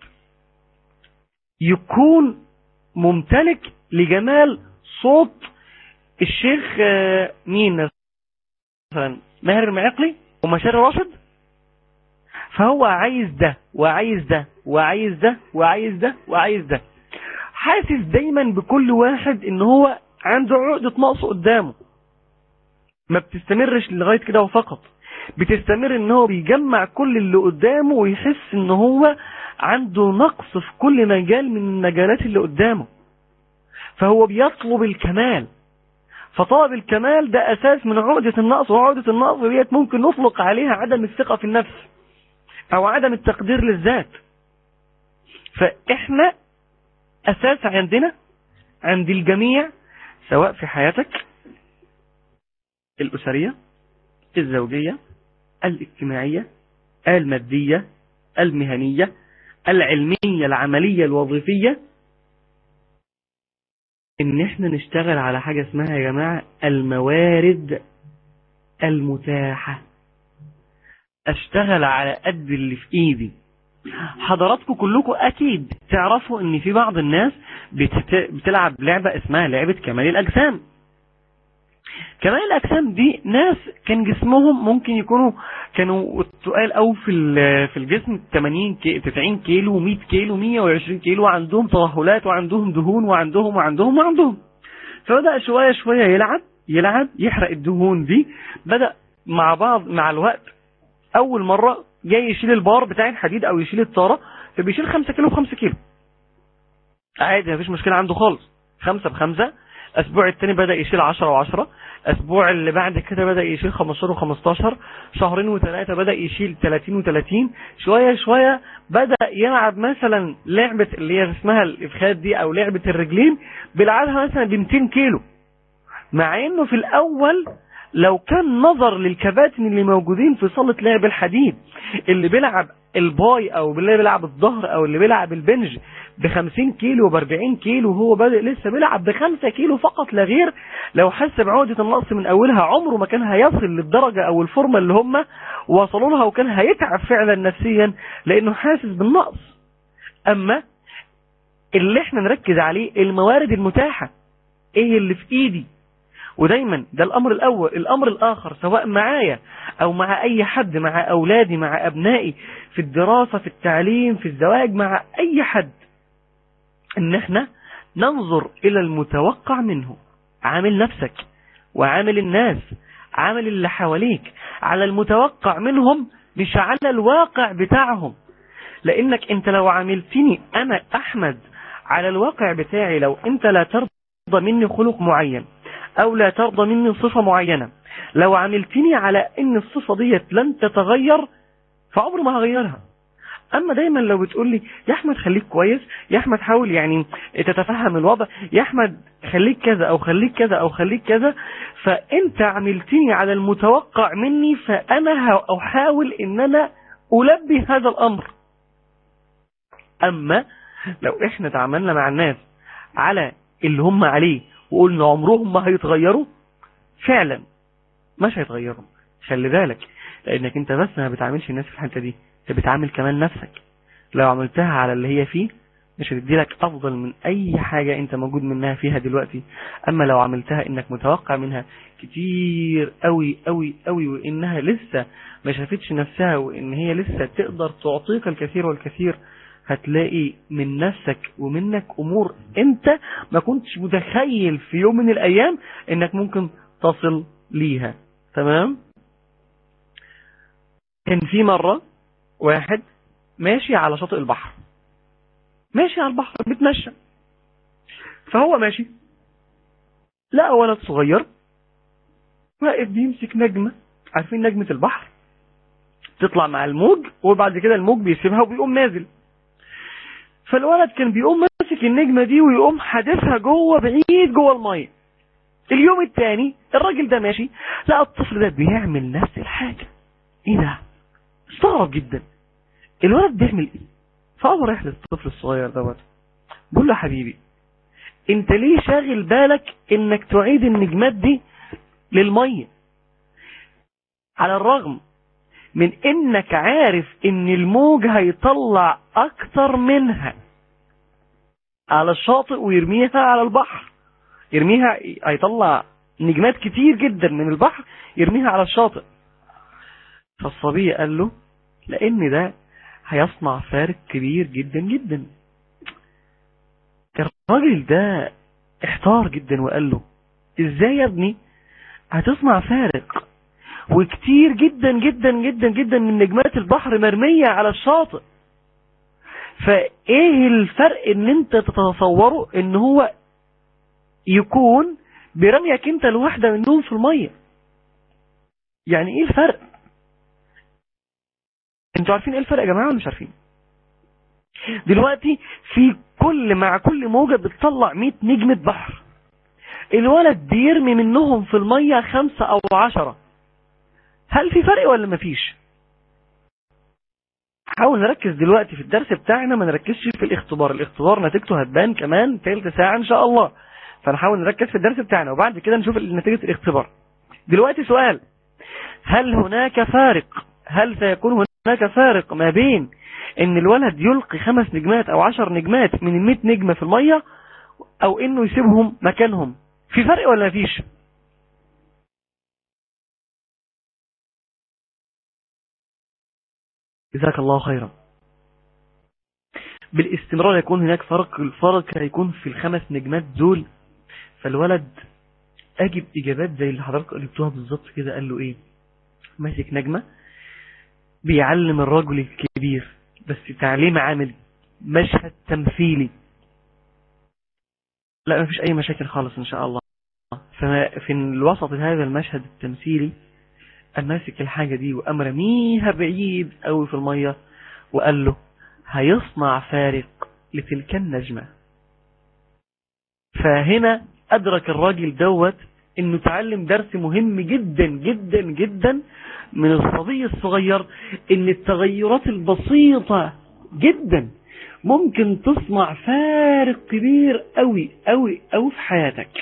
يكون ممتلك لجمال صوت الشيخ آه، مين مثلا ماهر المعقلي ومشاري راشد فهو عايز ده وعايز ده وعايز ده وعايز ده وعايز ده حاسس دايما بكل واحد ان هو عنده عقدة نقص قدامه ما بتستمرش لغاية كده وفقط بتستمر ان هو بيجمع كل اللي قدامه ويحس ان هو عنده نقص في كل مجال من المجالات اللي قدامه فهو بيطلب الكمال فطلب الكمال ده اساس من عقدة النقص وعقدة النقص ديت ممكن نطلق عليها عدم الثقة في النفس او عدم التقدير للذات فاحنا اساس عندنا عند الجميع سواء في حياتك الاسرية الزوجية الاجتماعية المادية المهنية العلمية العملية الوظيفية ان احنا نشتغل على حاجة اسمها يا جماعة الموارد المتاحة اشتغل على قد اللي في ايدي حضراتكم كلكم اكيد تعرفوا ان في بعض الناس بتت... بتلعب لعبة اسمها لعبة كمال الاجسام كمال الاجسام دي ناس كان جسمهم ممكن يكونوا كانوا تقال او في ال- في الجسم 80 كي 90 كيلو 100 كيلو 120 كيلو وعندهم ترهلات وعندهم دهون وعندهم وعندهم وعندهم فبدأ شوية شوية يلعب يلعب يحرق الدهون دي بدأ مع بعض مع الوقت اول مرة جاي يشيل البار بتاع الحديد او يشيل الطارة فبيشيل 5 كيلو ب5 كيلو عادي مفيش مشكلة عنده خالص خمسة بخمسة الاسبوع التاني بدأ يشيل 10 و10 الاسبوع اللي بعد كده بدأ يشيل 15 و15 شهرين وثلاثة بدأ يشيل 30 و30 شوية شوية بدأ يلعب مثلا لعبة اللي هي اسمها الافخاد دي او لعبة الرجلين بيلعبها مثلا ب 200 كيلو مع انه في الاول لو كان نظر للكباتن اللي موجودين في صالة لعب الحديد اللي بيلعب الباي او اللي بيلعب الظهر او اللي بيلعب البنج ب 50 كيلو وب 40 كيلو وهو بادئ لسه بيلعب ب 5 كيلو فقط لا غير لو حس بعقدة النقص من اولها عمره ما كان هيصل للدرجة او الفورمة اللي هم وصلوا لها وكان هيتعب فعلا نفسيا لانه حاسس بالنقص اما اللي احنا نركز عليه الموارد المتاحة ايه اللي في ايدي ودايما ده الامر الاول الامر الاخر سواء معايا او مع اي حد مع اولادي مع ابنائي في الدراسة في التعليم في الزواج مع اي حد ان احنا ننظر الى المتوقع منه عامل نفسك وعامل الناس عامل اللي حواليك على المتوقع منهم مش على الواقع بتاعهم لانك انت لو عاملتني انا احمد على الواقع بتاعي لو انت لا ترضى مني خلق معين او لا ترضى مني صفة معينة لو عملتني على ان الصفة ديت لن تتغير فعمر ما هغيرها اما دايما لو بتقول لي يا احمد خليك كويس يا احمد حاول يعني تتفهم الوضع يا احمد خليك كذا او خليك كذا او خليك كذا فانت عملتني على المتوقع مني فانا احاول ان انا البي هذا الامر اما لو احنا تعاملنا مع الناس على اللي هم عليه وقلنا عمرهم ما هيتغيروا فعلا مش هيتغيروا خلي بالك لانك انت بس ما بتعاملش الناس في الحته دي انت بتعامل كمان نفسك لو عملتها على اللي هي فيه مش هتدي لك افضل من اي حاجة انت موجود منها فيها دلوقتي اما لو عملتها انك متوقع منها كتير قوي قوي قوي وانها لسه ما شافتش نفسها وان هي لسه تقدر تعطيك الكثير والكثير هتلاقي من نفسك ومنك امور انت ما كنتش متخيل في يوم من الايام انك ممكن تصل ليها تمام كان في مرة واحد ماشي على شاطئ البحر ماشي على البحر بيتمشى فهو ماشي لقى ولد صغير واقف بيمسك نجمة عارفين نجمة البحر تطلع مع الموج وبعد كده الموج بيسيبها وبيقوم نازل فالولد كان بيقوم ماسك النجمة دي ويقوم حادفها جوه بعيد جوه المية اليوم الثاني الراجل ده ماشي لقى الطفل ده بيعمل نفس الحاجة ايه ده استغرب جدا الولد بيعمل ايه فأبو رايح للطفل الصغير دوت بقول له حبيبي انت ليه شاغل بالك انك تعيد النجمات دي للمية على الرغم من انك عارف ان الموج هيطلع اكتر منها على الشاطئ ويرميها على البحر يرميها هيطلع نجمات كتير جدا من البحر يرميها على الشاطئ فالصبي قال له لان ده هيصنع فارق كبير جدا جدا الراجل ده احتار جدا وقال له ازاي يا ابني هتصنع فارق وكتير جدا جدا جدا جدا من نجمات البحر مرمية على الشاطئ فايه الفرق ان انت تتصوره ان هو يكون برميك انت الواحدة منهم في المية يعني ايه الفرق انتوا عارفين ايه الفرق يا جماعة ولا مش عارفين دلوقتي في كل مع كل موجة بتطلع 100 نجمة بحر الولد بيرمي منهم في المية خمسة او عشرة هل في فرق ولا مفيش حاول نركز دلوقتي في الدرس بتاعنا ما نركزش في الاختبار الاختبار نتيجته هتبان كمان تلت ساعة ان شاء الله فنحاول نركز في الدرس بتاعنا وبعد كده نشوف نتيجة الاختبار دلوقتي سؤال هل هناك فارق هل سيكون هناك فارق ما بين ان الولد يلقي خمس نجمات او عشر نجمات من المئة نجمة في المية او انه يسيبهم مكانهم في فرق ولا مفيش جزاك الله خيرا بالاستمرار يكون هناك فرق الفرق هيكون في الخمس نجمات دول فالولد اجب اجابات زي اللي حضرتك قلتوها بالظبط كده قال له ايه ماسك نجمة بيعلم الرجل الكبير بس تعليم عامل مشهد تمثيلي لا ما فيش اي مشاكل خالص ان شاء الله ففي الوسط هذا المشهد التمثيلي ماسك الحاجة دي وقام رميها بعيد قوي في المية وقال له هيصنع فارق لتلك النجمة فهنا أدرك الراجل دوت انه تعلم درس مهم جدا جدا جدا من الصبي الصغير ان التغيرات البسيطة جدا ممكن تصنع فارق كبير قوي قوي قوي في حياتك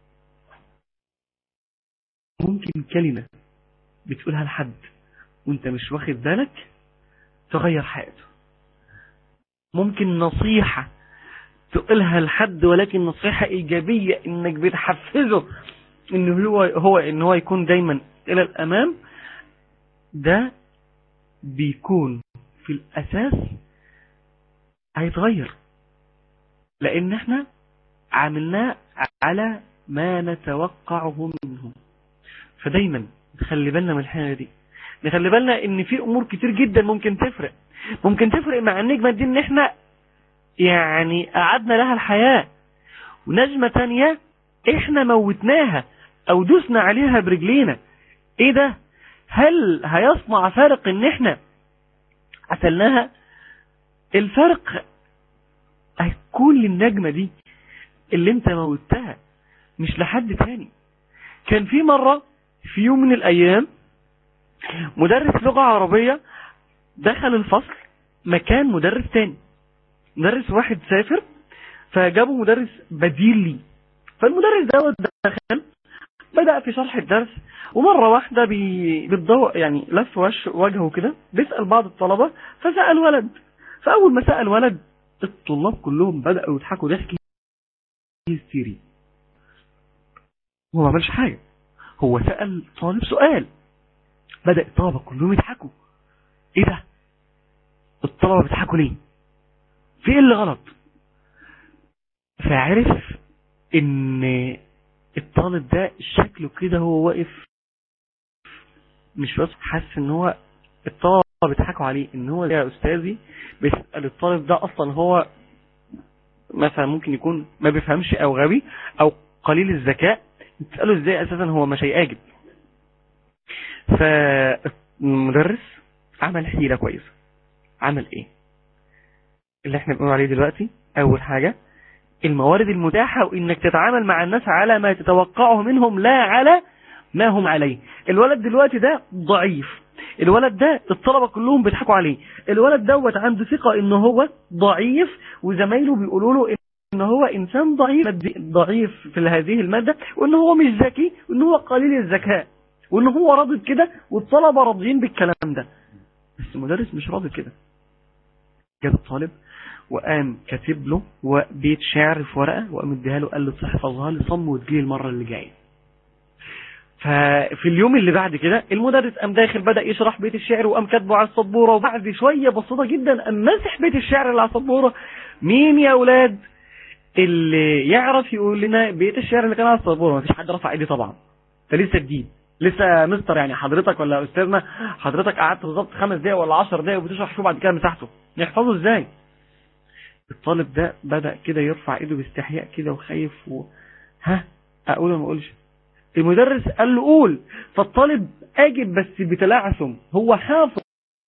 ممكن كلمة بتقولها لحد وانت مش واخد بالك تغير حياته ممكن نصيحة تقولها لحد ولكن نصيحة ايجابية انك بتحفزه انه هو هو ان هو يكون دايما الى الامام ده بيكون في الاساس هيتغير لان احنا عملناه على ما نتوقعه منهم فدايما نخلي بالنا من الحاجة دي نخلي بالنا ان في امور كتير جدا ممكن تفرق ممكن تفرق مع النجمة دي ان احنا يعني قعدنا لها الحياة ونجمة تانية احنا موتناها او دوسنا عليها برجلينا ايه ده هل هيصنع فارق ان احنا قتلناها الفرق هيكون للنجمة دي اللي انت موتها مش لحد تاني كان في مرة في يوم من الايام مدرس لغة عربية دخل الفصل مكان مدرس تاني مدرس واحد سافر فجابوا مدرس بديل لي فالمدرس دوت دخل بدأ في شرح الدرس ومرة واحدة بي- بالضوء يعني لف وش وجهه كده بيسأل بعض الطلبة فسأل ولد فأول ما سأل ولد الطلاب كلهم بدأوا يضحكوا ضحك هستيري هو ما عملش حاجة هو سأل طالب سؤال بدأ الطلبة كلهم يضحكوا ايه ده الطلبة بيضحكوا ليه في ايه اللي غلط فعرف ان الطالب ده شكله كده هو واقف مش بس حاسس ان هو الطلبة بيضحكوا عليه ان هو يا استاذي بيسأل الطالب ده اصلا هو مثلا ممكن يكون ما بيفهمش او غبي او قليل الذكاء تسأله ازاي اساسا هو مش هيأجب فالمدرس عمل حيلة كويسة عمل ايه اللي احنا بنقول عليه دلوقتي اول حاجة الموارد المتاحة وانك تتعامل مع الناس على ما تتوقعه منهم لا على ما هم عليه الولد دلوقتي ده ضعيف الولد ده الطلبة كلهم بيضحكوا عليه الولد دوت عنده ثقة ان هو ضعيف وزمايله بيقولوا له ان هو انسان ضعيف ضعيف في هذه المادة وان هو مش ذكي وان هو قليل الذكاء وان هو راضي كده والطلبة راضيين بالكلام ده بس المدرس مش راضي كده جاب الطالب وقام كاتب له وبيت شعر في ورقة وقام اديها له قال له تحفظها لي صم وتجيلي المرة اللي جاية ففي اليوم اللي بعد كده المدرس قام داخل بدأ يشرح بيت الشعر وقام كاتبه على السبورة وبعد شوية بسيطة جدا قام ماسح بيت الشعر اللي على السبورة مين يا اولاد اللي يعرف يقول لنا بيت الشعر اللي كان على السبورة مفيش حد رفع ايدي طبعا فلسه جديد لسه مستر يعني حضرتك ولا استاذنا حضرتك قعدت بالظبط خمس دقايق ولا 10 دقايق وبتشرح شو بعد كده مساحته نحفظه ازاي الطالب ده بدأ كده يرفع ايده باستحياء كده وخايف و... ها اقول ولا ما اقولش المدرس قال له قول فالطالب اجب بس بتلعثم هو حافظ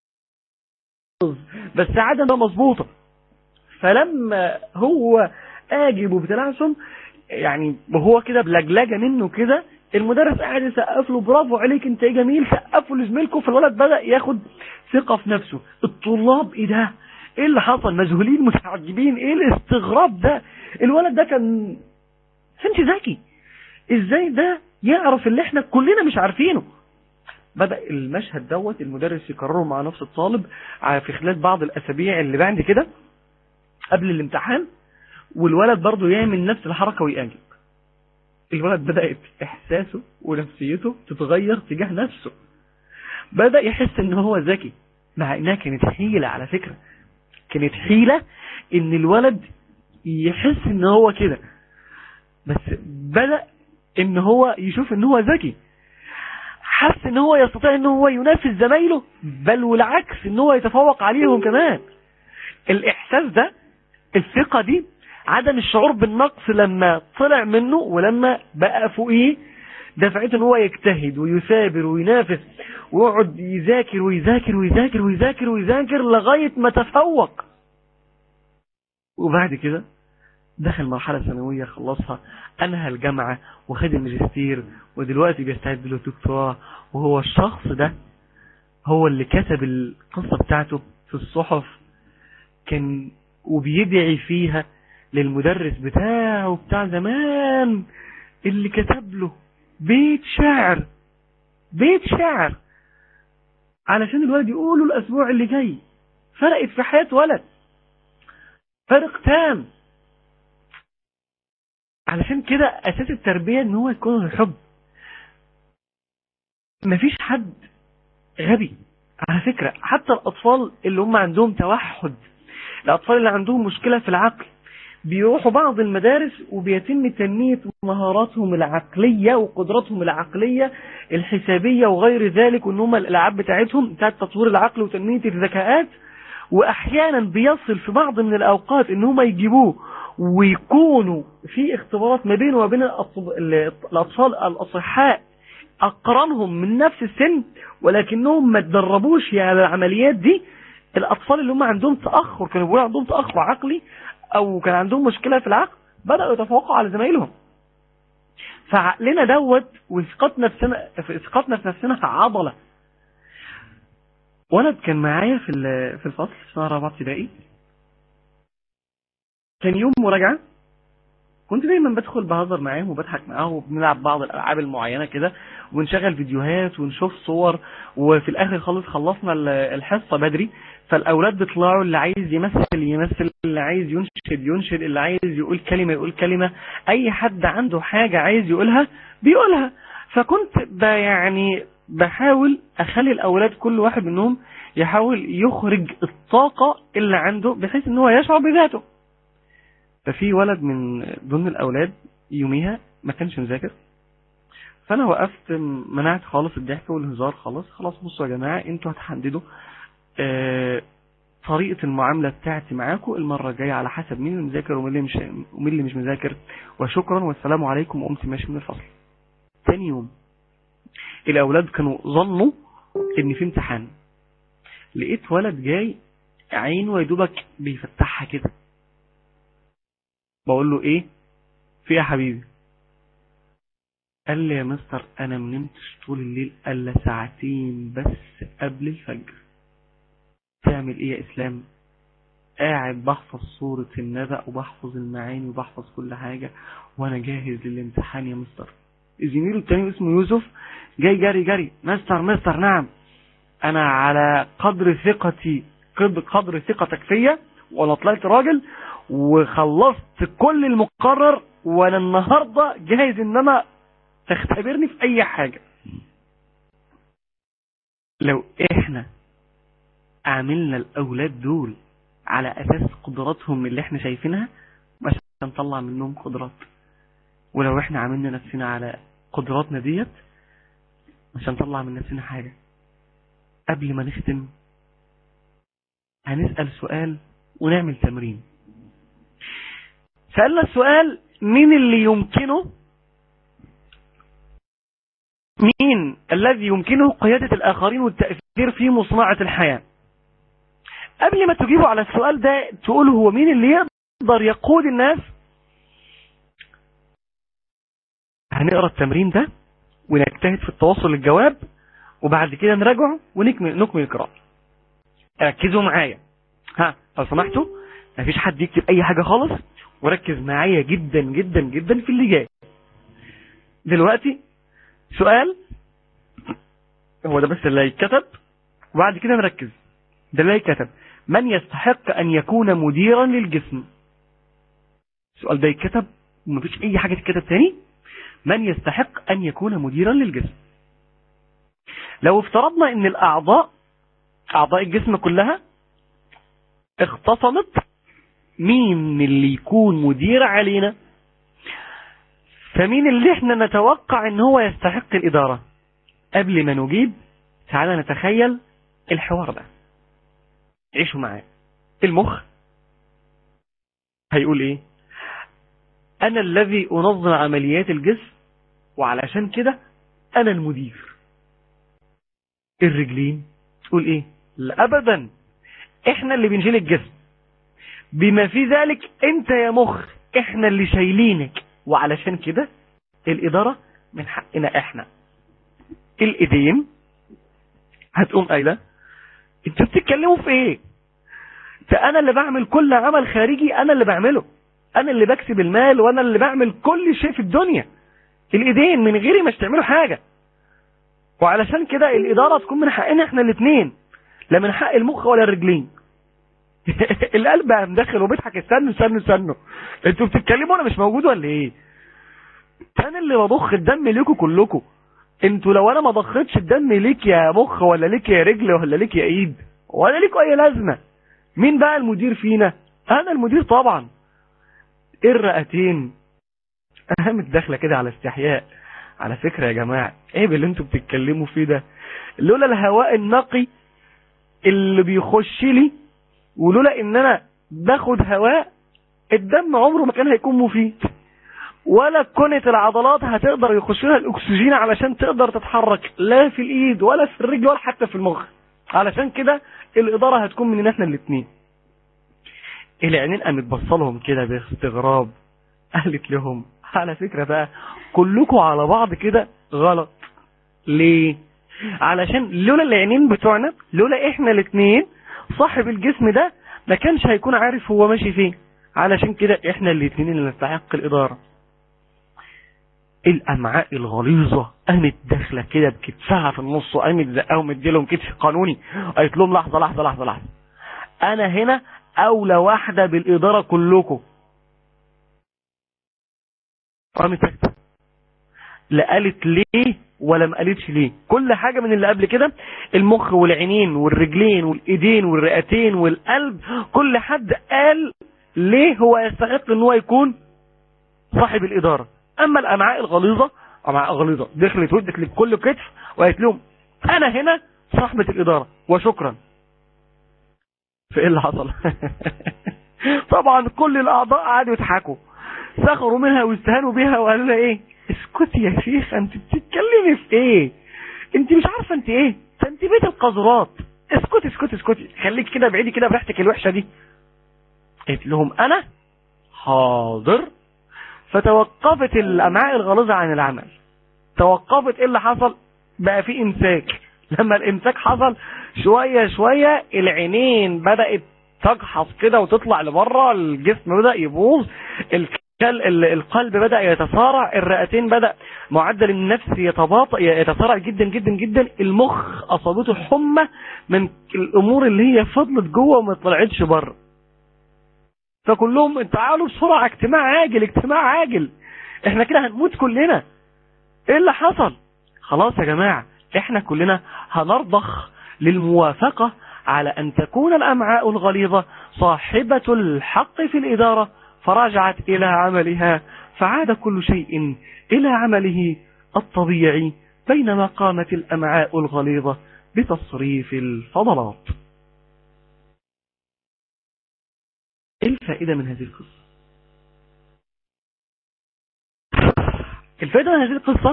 بس عادة ده مظبوطة فلما هو اجب وبتلعثم يعني وهو كده بلجلجة منه كده المدرس قاعد يسقف له برافو عليك انت ايه جميل سقفوا لزميلكم فالولد بدأ ياخد ثقة في نفسه الطلاب ايه ده ايه اللي حصل مذهولين متعجبين ايه الاستغراب ده الولد ده كان كانش ذكي ازاي ده يعرف اللي احنا كلنا مش عارفينه بدأ المشهد دوت المدرس يكرره مع نفس الطالب في خلال بعض الاسابيع اللي بعد كده قبل الامتحان والولد برضه يعمل نفس الحركة ويأجب الولد بدأت احساسه ونفسيته تتغير تجاه نفسه بدأ يحس ان هو ذكي مع انها كانت حيلة على فكرة كانت حيلة ان الولد يحس ان هو كده بس بدأ ان هو يشوف ان هو ذكي حس ان هو يستطيع ان هو ينافس زمايله بل والعكس ان هو يتفوق عليهم كمان الاحساس ده الثقة دي عدم الشعور بالنقص لما طلع منه ولما بقى فوقيه دفعته ان هو يجتهد ويثابر وينافس ويقعد يذاكر ويذاكر ويذاكر ويذاكر ويذاكر لغاية ما تفوق وبعد كده دخل مرحلة ثانوية خلصها انهى الجامعة وخد الماجستير ودلوقتي بيستعد للدكتوراه وهو الشخص ده هو اللي كتب القصة بتاعته في الصحف كان وبيدعي فيها للمدرس بتاعه بتاع زمان اللي كتب له بيت شعر بيت شعر علشان الولد يقوله الاسبوع اللي جاي فرقت في حياة ولد فرق تام علشان كده اساس التربية ان هو يكون الحب مفيش حد غبي على فكرة حتى الاطفال اللي هم عندهم توحد الاطفال اللي عندهم مشكلة في العقل بيروحوا بعض المدارس وبيتم تنمية مهاراتهم العقلية وقدراتهم العقلية الحسابية وغير ذلك وان هم الالعاب بتاعتهم بتاعت تطوير العقل وتنمية الذكاءات واحيانا بيصل في بعض من الاوقات ان هم يجيبوه ويكونوا في اختبارات ما بينه وبين الاطفال الاصحاء اقرانهم من نفس السن ولكنهم ما تدربوش على العمليات دي الاطفال اللي هم عندهم تاخر كانوا بيقولوا عندهم تاخر عقلي او كان عندهم مشكلة في العقل بدأوا يتفوقوا على زمايلهم فعقلنا دوت وثقتنا في سنة في ثقتنا في نفسنا عضلة ولد كان معايا في في الفصل في سنة رابعة ابتدائي كان يوم مراجعة كنت دايما بدخل بهزر معاهم وبضحك معاهم وبنلعب بعض الالعاب المعينه كده ونشغل فيديوهات ونشوف صور وفي الاخر خالص خلصنا ال- الحصه بدري فالاولاد بيطلعوا اللي عايز يمثل يمثل اللي عايز ينشد ينشد اللي عايز يقول كلمه يقول كلمه اي حد عنده حاجه عايز يقولها بيقولها فكنت ب- يعني بحاول اخلي الاولاد كل واحد منهم يحاول يخرج الطاقه اللي عنده بحيث ان هو يشعر بذاته ففي ولد من ضمن الاولاد يوميها ما كانش مذاكر فانا وقفت منعت خالص الضحك والهزار خالص خلاص بصوا يا جماعه انتوا هتحددوا آه طريقه المعامله بتاعتي معاكم المره الجايه على حسب مين اللي مذاكر ومين اللي مش ومين اللي مش مذاكر وشكرا والسلام عليكم وقمت ماشي من الفصل تاني يوم الاولاد كانوا ظنوا ان في امتحان لقيت ولد جاي عينه يا دوبك بيفتحها كده بقول له ايه في إيه يا حبيبي قال لي يا مستر انا منمتش طول الليل الا ساعتين بس قبل الفجر تعمل ايه يا اسلام قاعد بحفظ سورة النبأ وبحفظ المعاني وبحفظ كل حاجة وانا جاهز للامتحان يا مستر زميله التاني اسمه يوسف جاي جري جري مستر مستر نعم انا على قدر ثقتي قد- قدر ثقتك فيا وانا طلعت راجل وخلصت كل المقرر وانا النهارده جاهز ان انا تختبرني في اي حاجه لو احنا عاملنا الاولاد دول على اساس قدراتهم اللي احنا شايفينها مش هنطلع منهم قدرات ولو احنا عاملنا نفسنا على قدراتنا ديت مش هنطلع من نفسنا حاجه قبل ما نختم هنسأل سؤال ونعمل تمرين سألنا السؤال مين اللي يمكنه مين الذي يمكنه قيادة الآخرين والتأثير في مصنعة الحياة قبل ما تجيبوا على السؤال ده تقولوا هو مين اللي يقدر يقود الناس هنقرأ التمرين ده ونجتهد في التواصل للجواب وبعد كده نراجعه ونكمل نكمل القراءة ركزوا معايا ها لو سمحتوا مفيش حد يكتب اي حاجة خالص وركز معايا جدا جدا جدا في اللي جاي دلوقتي سؤال هو ده بس اللي هيتكتب وبعد كده نركز ده اللي هيتكتب من يستحق ان يكون مديرا للجسم السؤال ده يتكتب ومفيش اي حاجة تتكتب تاني من يستحق ان يكون مديرا للجسم لو افترضنا ان الاعضاء اعضاء الجسم كلها اختصمت مين اللي يكون مدير علينا فمين اللي احنا نتوقع ان هو يستحق الادارة قبل ما نجيب تعالى نتخيل الحوار ده عيشوا معايا المخ هيقول ايه انا الذي انظم عمليات الجسم وعلشان كده انا المدير الرجلين تقول ايه لا ابدا احنا اللي بنشيل الجسم بما في ذلك انت يا مخ احنا اللي شايلينك وعلشان كده الادارة من حقنا احنا الايدين هتقوم قايله انتوا بتتكلموا في ايه ده انا اللي بعمل كل عمل خارجي انا اللي بعمله انا اللي بكسب المال وانا اللي بعمل كل شيء في الدنيا الايدين من غيري مش تعملوا حاجة وعلشان كده الادارة تكون من حقنا احنا الاثنين لا من حق المخ ولا الرجلين القلب قام داخل وبيضحك استنوا استنوا استنوا انتوا بتتكلموا انا مش موجود ولا ايه انا اللي بضخ الدم ليكوا كلكم انتوا لو انا ما ضختش الدم ليك يا مخ ولا ليك يا رجل ولا ليك يا ايد ولا ليكوا اي لازمه مين بقى المدير فينا انا المدير طبعا ايه الرئتين قامت داخله كده على استحياء على فكره يا جماعه ايه اللي انتوا بتتكلموا فيه ده لولا الهواء النقي اللي بيخش لي ولولا ان انا باخد هواء الدم عمره ما كان هيكون مفيد ولا كنت العضلات هتقدر يخش لها الاكسجين علشان تقدر تتحرك لا في الايد ولا في الرجل ولا حتى في المخ علشان كده الاداره هتكون مننا احنا الاثنين العينين قامت بصلهم كده باستغراب قالت لهم على فكره بقى كلكم على بعض كده غلط ليه علشان لولا العينين بتوعنا لولا احنا الاثنين صاحب الجسم ده ما كانش هيكون عارف هو ماشي فين علشان كده احنا الاثنين اللي نستحق الإدارة الأمعاء الغليظة قامت داخلة كده بكتفها في النص وقامت زقاهم مديلهم كتف قانوني قالت لهم لحظة لحظة لحظة لحظة أنا هنا أولى واحدة بالإدارة كلكم قامت ساكتة لا قالت ليه ولا ما قالتش ليه كل حاجة من اللي قبل كده المخ والعينين والرجلين والايدين والرئتين والقلب كل حد قال ليه هو يستحق ان هو يكون صاحب الادارة اما الامعاء الغليظة امعاء غليظة دخلت ودت لكل كتف وقالت لهم انا هنا صاحبة الادارة وشكرا فايه اللي حصل طبعا كل الاعضاء قعدوا يضحكوا سخروا منها واستهانوا بها وقالوا لها ايه اسكتي يا شيخ انت بتتكلمي في ايه انت مش عارفه انت ايه ده انت بيت القذرات اسكتي اسكتي اسكتي خليك كده بعيدي كده بريحتك الوحشه دي قلت لهم انا حاضر فتوقفت الامعاء الغليظه عن العمل توقفت ايه اللي حصل بقى في امساك لما الامساك حصل شويه شويه العينين بدات تجحص كده وتطلع لبره الجسم بدا يبوظ القلب بدأ يتسارع الرئتين بدأ معدل النفس يتباطأ يتسارع جدا جدا جدا المخ أصابته حمى من الأمور اللي هي فضلت جوه وما طلعتش بره فكلهم تعالوا بسرعة اجتماع عاجل اجتماع عاجل احنا كده هنموت كلنا ايه اللي حصل خلاص يا جماعة احنا كلنا هنرضخ للموافقة على أن تكون الأمعاء الغليظة صاحبة الحق في الإدارة فرجعت إلى عملها فعاد كل شيء إلى عمله الطبيعي بينما قامت الأمعاء الغليظة بتصريف الفضلات إيه الفائدة من هذه القصة الفائدة من هذه القصة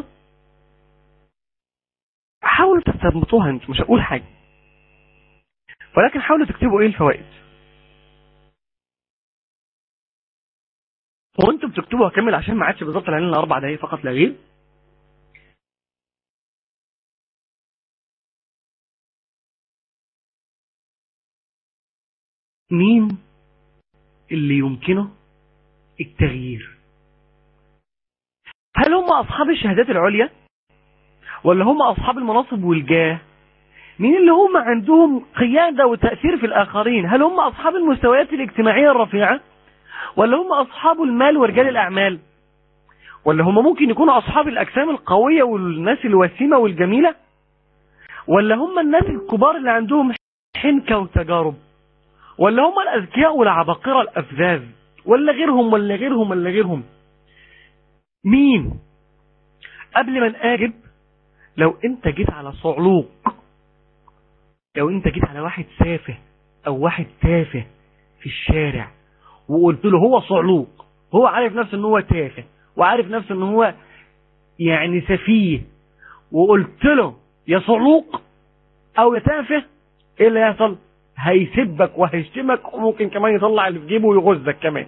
حاولوا تستنبطوها انت مش هقول حاجة ولكن حاولوا تكتبوا ايه الفوائد وانتم بتكتبوا هكمل عشان ما عادش بالظبط لنا اربع دقايق فقط لا غير مين اللي يمكنه التغيير هل هم اصحاب الشهادات العليا ولا هم اصحاب المناصب والجاه مين اللي هم عندهم قيادة وتأثير في الآخرين هل هم أصحاب المستويات الاجتماعية الرفيعة ولا هم أصحاب المال ورجال الأعمال ولا هم ممكن يكونوا أصحاب الأجسام القوية والناس الوسيمة والجميلة ولا هم الناس الكبار اللي عندهم حنكة وتجارب ولا هم الأذكياء والعباقرة الأفذاذ ولا غيرهم ولا غيرهم ولا غيرهم مين قبل ما نقارب لو انت جيت على صعلوق لو انت جيت على واحد سافه او واحد تافه في الشارع وقلت له هو صعلوق هو عارف نفسه ان هو تافه وعارف نفسه ان هو يعني سفيه وقلت له يا صعلوق او يا تافه ايه اللي هيحصل هيسبك وهيشتمك وممكن كمان يطلع اللي في جيبه ويغزك كمان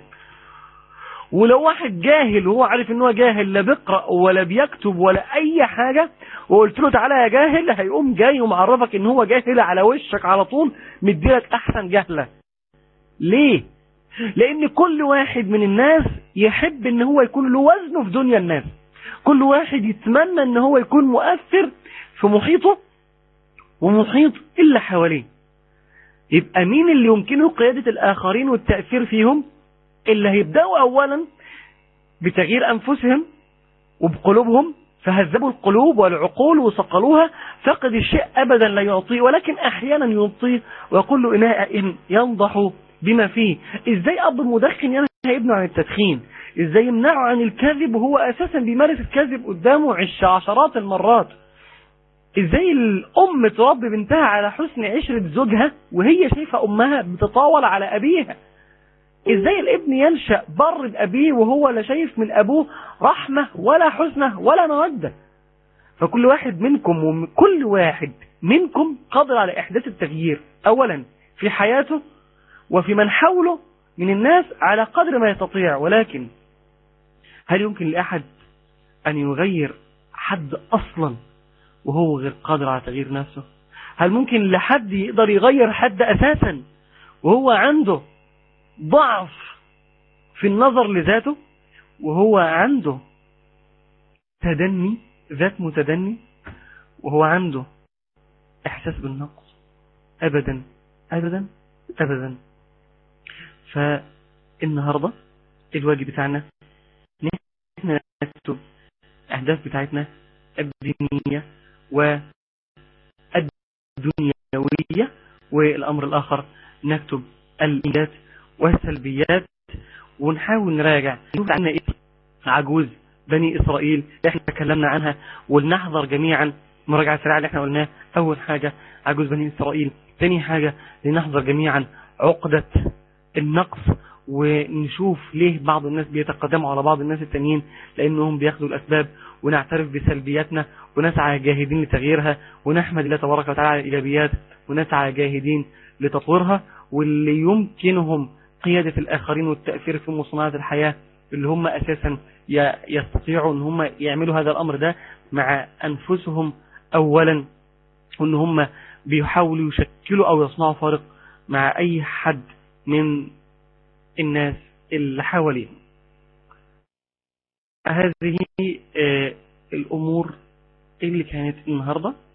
ولو واحد جاهل وهو عارف ان هو جاهل لا بيقرا ولا بيكتب ولا اي حاجه وقلت له تعالى يا جاهل هيقوم جاي ومعرفك ان هو جاهل على وشك على طول مديلك احسن جهله ليه لان كل واحد من الناس يحب ان هو يكون له وزنه في دنيا الناس كل واحد يتمنى ان هو يكون مؤثر في محيطه ومحيط اللي حواليه يبقى مين اللي يمكنه قيادة الآخرين والتأثير فيهم اللي هيبدأوا أولا بتغيير أنفسهم وبقلوبهم فهذبوا القلوب والعقول وصقلوها فقد الشيء أبدا لا يعطيه ولكن أحيانا يعطيه وكل إناء ينضح بما فيه إزاي أب مدخن ينهي ابنه عن التدخين إزاي يمنعه عن الكذب وهو أساسا بيمارس الكذب قدامه عش عشرات المرات ازاي الام تربي بنتها على حسن عشرة زوجها وهي شايفة امها بتطاول على ابيها ازاي الابن ينشأ بر بابيه وهو لا شايف من ابوه رحمة ولا حسنة ولا مودة فكل واحد منكم وكل واحد منكم قادر على احداث التغيير اولا في حياته وفي من حوله من الناس على قدر ما يستطيع ولكن هل يمكن لأحد أن يغير حد أصلا وهو غير قادر على تغيير نفسه هل ممكن لحد يقدر يغير حد أساسا وهو عنده ضعف في النظر لذاته وهو عنده تدني ذات متدني وهو عنده احساس بالنقص ابدا ابدا ابدا فالنهاردة الواجب بتاعنا نحن نكتب اهداف بتاعتنا الدينية والدنيوية والامر الاخر نكتب الإيجاد والسلبيات ونحاول نراجع نشوف عنا إيه عجوز بني إسرائيل احنا تكلمنا عنها ولنحضر جميعا مراجعة سريعة اللي احنا قلناه أول حاجة عجوز بني إسرائيل ثاني حاجة لنحضر جميعا عقدة النقص ونشوف ليه بعض الناس بيتقدموا على بعض الناس التانيين لأنهم بياخذوا الأسباب ونعترف بسلبياتنا ونسعى جاهدين لتغييرها ونحمد الله تبارك وتعالى على الإيجابيات ونسعى جاهدين لتطويرها واللي يمكنهم قيادة الآخرين والتأثير في مصنعات الحياة اللي هم أساسا يستطيعوا ان هم يعملوا هذا الأمر ده مع أنفسهم أولا وان هم بيحاولوا يشكلوا أو يصنعوا فارق مع أي حد من الناس اللي حواليهم هذه الأمور اللي كانت النهاردة